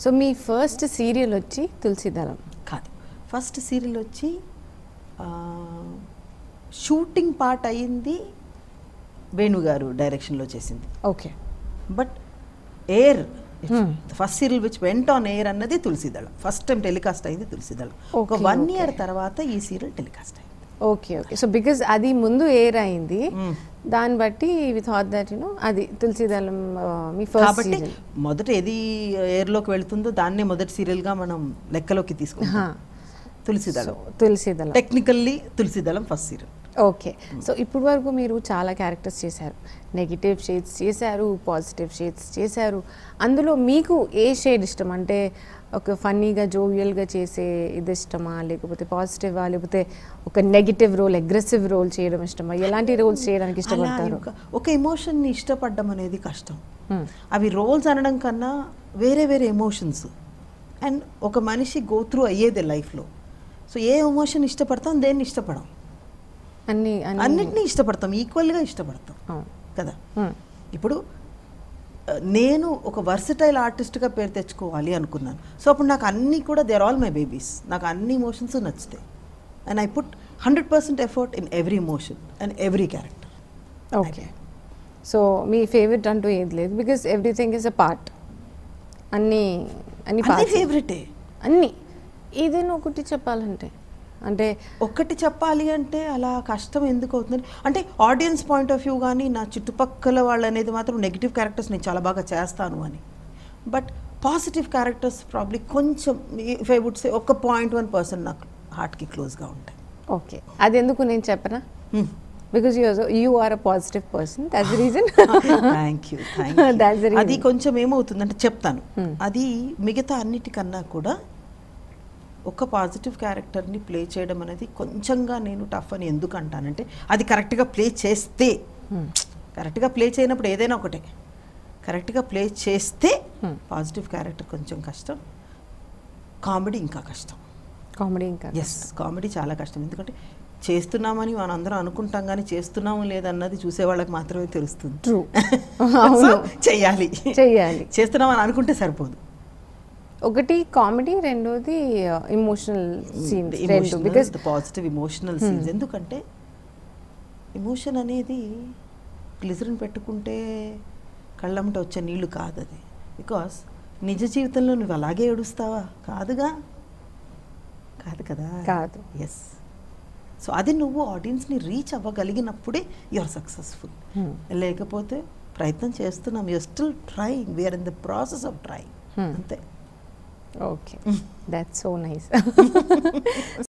So మీ first serial వచ్చి తులసిదళం కాదు first serial వచ్చి ఆ, షూటింగ్ పార్ట్ అయింది వేణుగారు డైరెక్షన్లో చేసింది okay but air first serial which went on air అన్నది తులసిదళం ఫస్ట్ టైం టెలికాస్ట్ అయింది తులసిదళం ఒక Okay, వన్ okay. ఇయర్ తర్వాత ఈ సీరియల్ టెలికాస్ట్ అయింది ఓకే ఓకే సో బికాజ్ అది ముందు ఎయిర్ అయింది Mm. దాన్ని బట్టి వి థాట్ దట్ యూనో అది తులసిదళం ఆ, మీ ఫస్ట్ కాబట్టి సీరియల్ మొదట ఏది ఎయిర్లోకి వెళ్తుందో దాన్నే మొదటి సీరియల్గా మనం లెక్కలోకి తీసుకుంటాం Tulasidalam Tulasidalam technically Tulasidalam first serial okay so ఇప్పుడు వరకు మీరు చాలా క్యారెక్టర్స్ చేశారు నెగిటివ్ షేడ్స్ చేశారు పాజిటివ్ షేడ్స్ చేశారు అందులో మీకు ఏ షేడ్ ఇష్టం అంటే ఒక ఫన్నీగా జోవియల్గా చేసే ఇది ఇష్టమా లేకపోతే పాజిటివా లేకపోతే ఒక నెగిటివ్ రోల్ అగ్రెసివ్ రోల్ చేయడం ఇష్టమా ఎలాంటి రోల్స్ చేయడానికి అలా ఇష్టపడతారు ఒక- ఒక ఎమోషన్ని ఇష్టపడడం అనేది కష్టం Hmm. అవి రోల్స్ అనడం కన్నా వేరే వేరే ఎమోషన్స్ అండ్ ఒక మనిషి గో త్రూ అయ్యేదే లైఫ్లో సో ఏ ఎమోషన్ ఇష్టపడతాం దేన్ని ఇష్టపడం అన్ని అన్ని అన్నిటినీ ఇష్టపడతాం ఈక్వల్గా ఇష్టపడతాం అవును. కదా Hmm. ఇప్పుడు ఆ, నేను ఒక వర్సటైల్ ఆర్టిస్ట్గా పేరు తెచ్చుకోవాలి అనుకున్నాను సో అప్పుడు నాకు అన్నీ కూడా they are all my babies నాకు అన్ని ఇమోషన్స్ నచ్చుతాయి and I put hundred percent effort in every emotion and every character okay so మీ ఫేవరెట్ అంటూ ఏది లేదు because everything is a part అన్ని అన్ని అన్ని parts. ఫేవరెటే అన్ని ఏదైనా ఒకటి చెప్పాలంటే అంటే ఒక్కటి చెప్పాలి అంటే అలా కష్టం ఎందుకు అవుతుంది అంటే ఆడియన్స్ పాయింట్ ఆఫ్ వ్యూ కానీ నా చుట్టుపక్కల వాళ్ళు అనేది మాత్రం నెగిటివ్ క్యారెక్టర్స్ నేను చాలా బాగా చేస్తాను అని బట్ పాజిటివ్ క్యారెక్టర్స్ ప్రాబ్లీ కొంచెం ఇఫ్ ఐ వుడ్ సే ఒక పాయింట్ వన్ పర్సెంట్ నాకు హార్ట్కి క్లోజ్గా ఉంటాయి ఓకే అది ఎందుకు నేను చెప్పనా Hmm. Because you you are a positive person that's reason thank you That's the reason. అది కొంచెం ఏమవుతుందంటే చెప్తాను Hmm. అది మిగతా అన్నిటికన్నా కూడా ఒక పాజిటివ్ క్యారెక్టర్ని ప్లే చేయడం అనేది కొంచెంగా నేను టఫ్ అని ఎందుకు అంటానంటే అది కరెక్ట్గా ప్లే చేస్తే కరెక్ట్గా ప్లే చేయనప్పుడు ఏదైనా ఒకటే కరెక్ట్గా ప్లే చేస్తే Hmm. పాజిటివ్ క్యారెక్టర్ కొంచెం కష్టం కామెడీ ఇంకా కష్టం కామెడీ ఇంకా ఎస్ కామెడీ చాలా కష్టం ఎందుకంటే చేస్తున్నామని మనం అందరం అనుకుంటాం కానీ చేస్తున్నాము లేదన్నది చూసే వాళ్ళకి మాత్రమే తెలుస్తుంది ట్రూ సో అవును చెయ్యాలి చెయ్యాలి చేస్తున్నామని అనుకుంటే సరిపోదు ఒకటి కామెడీ రెండోది ఇమోషనల్ సీన్స్ రెండు బికాస్ పాజిటివ్ ఇమోషనల్ సీన్స్ ఎందుకంటే ఎమోషన్ అనేది గ్లిజరిన్ పెట్టుకుంటే కళ్ళమ్మట వచ్చే నీళ్లు కాదు అది బికాస్ నిజ జీవితంలో నువ్వు అలాగే ఏడుస్తావా కాదుగా కాదు కదా కాదు. ఎస్ సో అది నువ్వు ఆడియన్స్ని రీచ్ అవ్వగలిగినప్పుడే యు ఆర్ సక్సెస్ఫుల్ Hmm. లేకపోతే ప్రయత్నం చేస్తున్నాం you still trying we are in the process of trying Hmm. అంతే ఓకే దట్స్ సో నైస్